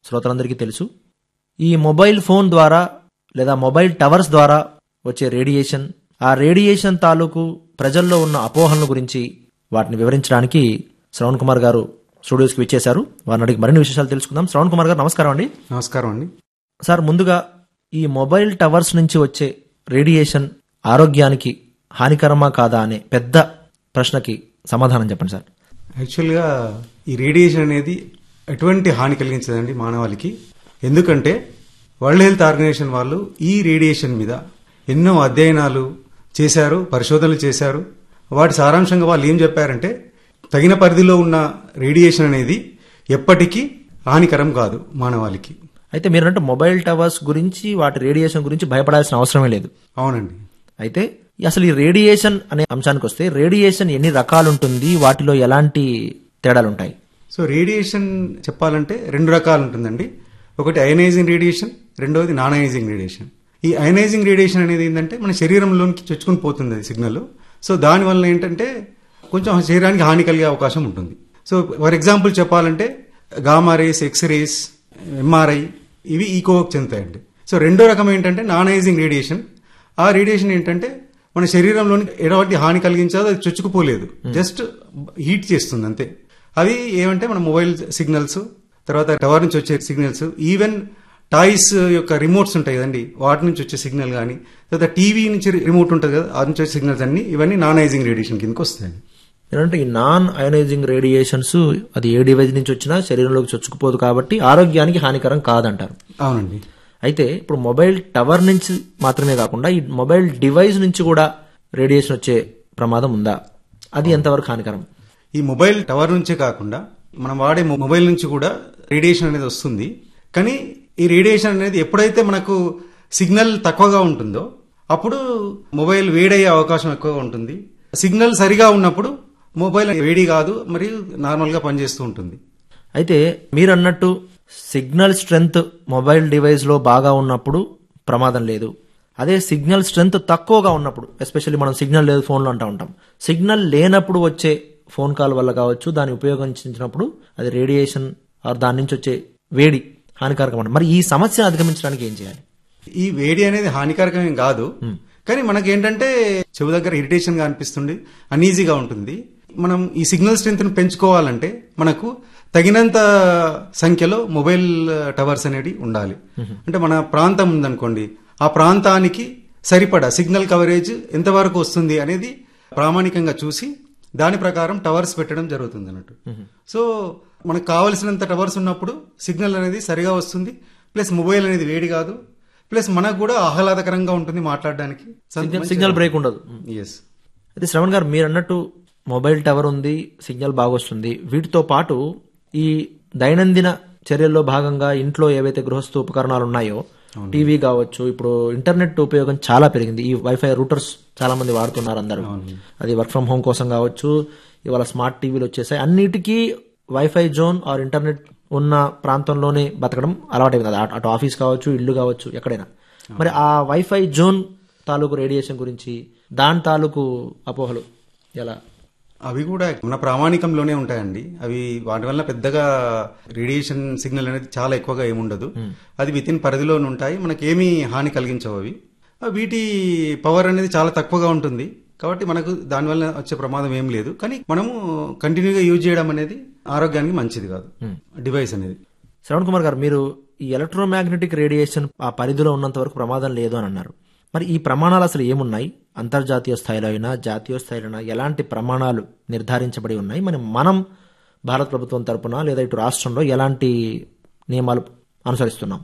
శ్రోతలందరికీ తెలుసు ఈ మొబైల్ ఫోన్ ద్వారా లేదా మొబైల్ టవర్స్ ద్వారా వచ్చే రేడియేషన్ ఆ రేడియేషన్ తాలూకు ప్రజల్లో ఉన్న అపోహలను గురించి వాటిని వివరించడానికి శ్రవణ్ కుమార్ గారు స్టూడియోస్కి విచ్చేశారు వారిని అడిగి మరిన్ని విశేషాలు తెలుసుకుందాం శ్రవణ్ కుమార్ గారు నమస్కారం అండి నమస్కారం అండి సార్ ముందుగా ఈ మొబైల్ టవర్స్ నుంచి వచ్చే రేడియేషన్ ఆరోగ్యానికి హానికరమా కాదా అనే పెద్ద ప్రశ్నకి సమాధానం చెప్పండి సార్ యాక్చువల్గా ఈ రేడియేషన్ అనేది ఎటువంటి హాని కలిగించదండి మానవాళికి ఎందుకంటే వరల్డ్ హెల్త్ ఆర్గనైజేషన్ వాళ్ళు ఈ రేడియేషన్ మీద ఎన్నో అధ్యయనాలు చేశారు పరిశోధనలు చేశారు వాటి సారాంశంగా వాళ్ళు ఏం చెప్పారంటే తగిన పరిధిలో ఉన్న రేడియేషన్ అనేది ఎప్పటికీ హానికరం కాదు మానవాళికి అయితే మీరంటే మొబైల్ టవర్స్ గురించి వాటి రేడియేషన్ గురించి భయపడాల్సిన అవసరమే లేదు అవునండి అయితే అసలు ఈ రేడియేషన్ అనే అంశానికి వస్తే రేడియేషన్ ఎన్ని రకాలు ఉంటుంది వాటిలో ఎలాంటి తేడాలు ఉంటాయి సో రేడియేషన్ చెప్పాలంటే రెండు రకాలు ఉంటుందండి ఒకటి అయనైజింగ్ రేడియేషన్ రెండవది నాన్ అయనైజింగ్ రేడియేషన్ ఈ అయనైజింగ్ రేడియేషన్ అనేది ఏంటంటే మన శరీరంలోనికి చొచ్చుకుని పోతుంది అది సిగ్నల్ సో దానివల్ల ఏంటంటే కొంచెం శరీరానికి హాని కలిగే అవకాశం ఉంటుంది సో ఫర్ ఎగ్జాంపుల్ చెప్పాలంటే gamma rays X rays MRI ఇవి ఈకోకి చెందుతాయండి సో రెండో రకం ఏంటంటే నాన్ అయనైజింగ్ రేడియేషన్ ఆ రేడియేషన్ ఏంటంటే మన శరీరంలోని ఎటువంటి హాని కలిగించదు అది చొచ్చుకుపోలేదు జస్ట్ హీట్ చేస్తుంది అంతే అవి ఏమంటే మన మొబైల్ సిగ్నల్స్ తర్వాత టవర్ నుంచి వచ్చే సిగ్నల్స్ ఈవెన్ టాయ్స్ యొక్క రిమోట్స్ ఉంటాయి కదండి వాటి నుంచి వచ్చే సిగ్నల్ కానీ తర్వాత టీవీ నుంచి రిమోట్ ఉంటుంది కదా అది నుంచి వచ్చే సిగ్నల్స్ అన్ని ఇవన్నీ నాన్ ఐజింగ్ రేడియేషన్ కిందకి వస్తాయండి ఏంటంటే ఈ నాన్ అయనైజింగ్ రేడియేషన్స్ అది ఏ డివైజ్ నుంచి వచ్చినా శరీరంలోకి చొచ్చుకుపోదు కాబట్టి ఆరోగ్యానికి హానికరం కాదంటారు అవునండి అయితే ఇప్పుడు మొబైల్ టవర్ నుంచి మాత్రమే కాకుండా ఈ మొబైల్ డివైస్ నుంచి కూడా రేడియేషన్ వచ్చే ప్రమాదం ఉందా అది ఎంతవరకు హానికరం ఈ మొబైల్ టవర్ నుంచే కాకుండా మనం వాడే మొ- మొబైల్ నుంచి కూడా రేడియేషన్ అనేది వస్తుంది కానీ ఈ రేడియేషన్ అనేది ఎప్పుడైతే మనకు సిగ్నల్ తక్కువగా ఉంటుందో అప్పుడు మొబైల్ వేడయ్యే అవకాశం ఎక్కువగా ఉంటుంది సిగ్నల్ సరిగా ఉన్నప్పుడు మొబైల్ వేడి కాదు మరియు నార్మల్గా పనిచేస్తూ ఉంటుంది అయితే మీరు అన్నట్టు సిగ్నల్ స్ట్రెంగ్త్ మొబైల్ డివైస్ లో బాగా ఉన్నప్పుడు ప్రమాదం లేదు అదే సిగ్నల్ స్ట్రెంగ్త్ తక్కువగా ఉన్నప్పుడు ఎస్పెషల్లీ మనం సిగ్నల్ లేదు ఫోన్లో అంటూ ఉంటాం సిగ్నల్ లేనప్పుడు వచ్చే ఫోన్ కాల్ వల్ల కావచ్చు దాన్ని ఉపయోగించినప్పుడు అది రేడియేషన్ ఆర్ దాని నుంచి వచ్చే వేడి హానికారకం అంట మరి ఈ సమస్యను అధిగమించడానికి ఏం చేయాలి ఈ వేడి అనేది హానికారకమేం కాదు కానీ మనకేంటంటే చెవు దగ్గర ఇరిటేషన్ గా అనిపిస్తుంది అన్ఈజీగా ఉంటుంది మనం ఈ సిగ్నల్ స్ట్రెంత్ ని పెంచుకోవాలంటే మనకు తగినంత సంఖ్యలో మొబైల్ టవర్స్ అనేవి ఉండాలి అంటే మన ప్రాంతం ఉందనుకోండి ఆ ప్రాంతానికి సరిపడా సిగ్నల్ కవరేజ్ ఎంతవరకు వస్తుంది అనేది ప్రామాణికంగా చూసి దాని ప్రకారం టవర్స్ పెట్టడం జరుగుతుంది అన్నట్టు సో మనకు కావలసినంత టవర్స్ ఉన్నప్పుడు సిగ్నల్ అనేది సరిగా వస్తుంది ప్లస్ మొబైల్ అనేది వేడి కాదు ప్లస్ మనకు కూడా ఆహ్లాదకరంగా ఉంటుంది మాట్లాడడానికి సిగ్నల్ సిగ్నల్ బ్రేక్ ఉండదు ఎస్ అయితే శ్రవణ్ గారు మీరు అన్నట్టు మొబైల్ టవర్ ఉంది సిగ్నల్ బాగా వస్తుంది వీటితో పాటు ఈ దైనందిన చర్యల్లో భాగంగా ఇంట్లో ఏవైతే గృహస్థ ఉపకరణాలు ఉన్నాయో టీవీ కావచ్చు ఇప్పుడు ఇంటర్నెట్ ఉపయోగం చాలా పెరిగింది ఈ వైఫై రూటర్స్ చాలా మంది వాడుతున్నారు అందరూ అది వర్క్ ఫ్రం హోమ్ కోసం కావచ్చు ఇవాళ స్మార్ట్ టీవీలు వచ్చేసాయి అన్నిటికీ వైఫై జోన్ ఆర్ ఇంటర్నెట్ ఉన్న ప్రాంతంలోనే బతకడం అలవాటైంది కదా అటు ఆఫీస్ కావచ్చు ఇల్లు కావచ్చు ఎక్కడైనా మరి ఆ వైఫై జోన్ తాలూకు రేడియేషన్ గురించి దాని తాలూకు అపోహలు ఎలా అవి కూడా మన ప్రామాణికంలోనే ఉంటాయండి అవి వాటి వల్ల పెద్దగా రేడియేషన్ సిగ్నల్ అనేది చాలా ఎక్కువగా ఏముండదు అది విత్ ఇన్ పరిధిలోనే ఉంటాయి మనకేమీ హాని కలిగించవు అవి ఆ వీటి పవర్ అనేది చాలా తక్కువగా ఉంటుంది కాబట్టి మనకు దానివల్ల వచ్చే ప్రమాదం ఏం లేదు కానీ మనము కంటిన్యూగా యూజ్ చేయడం అనేది ఆరోగ్యానికి మంచిది కాదు డివైస్ అనేది శ్రవణ్ కుమార్ గారు మీరు ఈ ఎలక్ట్రోమాగ్నెటిక్ రేడియేషన్ ఆ పరిధిలో ఉన్నంత వరకు ప్రమాదం లేదు అని అన్నారు మరి ఈ ప్రమాణాలు అసలు ఏమున్నాయి అంతర్జాతీయ స్థాయిలో అయినా జాతీయ స్థాయిలో అయినా ఎలాంటి ప్రమాణాలు నిర్ధారించబడి ఉన్నాయి మరి మనం భారత ప్రభుత్వం తరపున లేదా ఇటు రాష్ట్రంలో ఎలాంటి నియమాలు అనుసరిస్తున్నాం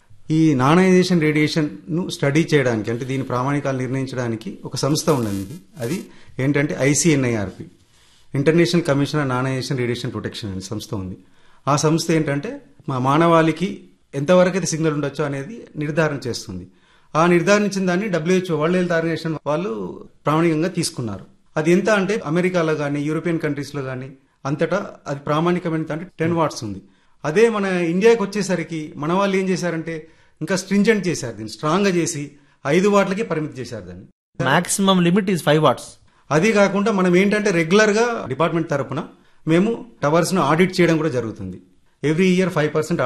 ఈ నానైజేషన్ రేడియేషన్ ను స్టడీ చేయడానికి అంటే దీని ప్రామాణికాలు నిర్ణయించడానికి ఒక సంస్థ ఉన్నది అది ఏంటంటే ICNIRP international commission on nonionizing radiation protection అనే సంస్థ ఉంది ఆ సంస్థ ఏంటంటే మా మానవాళికి ఎంతవరకు అయితే సిగ్నల్ ఉండొచ్చో అనేది నిర్ధారణ చేస్తుంది ఆ నిర్ధారించిన దాన్ని డబ్ల్యూహెచ్ఓ వరల్డ్ హెల్త్ ఆర్గనైజేషన్ వాళ్ళు ప్రామాణికంగా తీసుకున్నారు అది ఎంత అంటే అమెరికాలో కానీ యూరోపియన్ కంట్రీస్ లో కానీ అంతటా అది ప్రామాణికమైన అంటే టెన్ వాట్స్ ఉంది అదే మన ఇండియాకి వచ్చేసరికి మన వాళ్ళు ఏం చేశారంటే ఇంకా స్ట్రింజెంట్ చేశారు దీన్ని స్ట్రాంగ్ గా చేసి ఐదు వాట్లకి పరిమితి చేశారు దాన్ని maximum limit is five watts అది కాకుండా మనం ఏంటంటే రెగ్యులర్ గా డిపార్ట్మెంట్ తరపున మేము టవర్స్ ను ఆడిట్ చేయడం కూడా జరుగుతుంది ఎవ్రీ ఇయర్ ఫైవ్ పర్సెంట్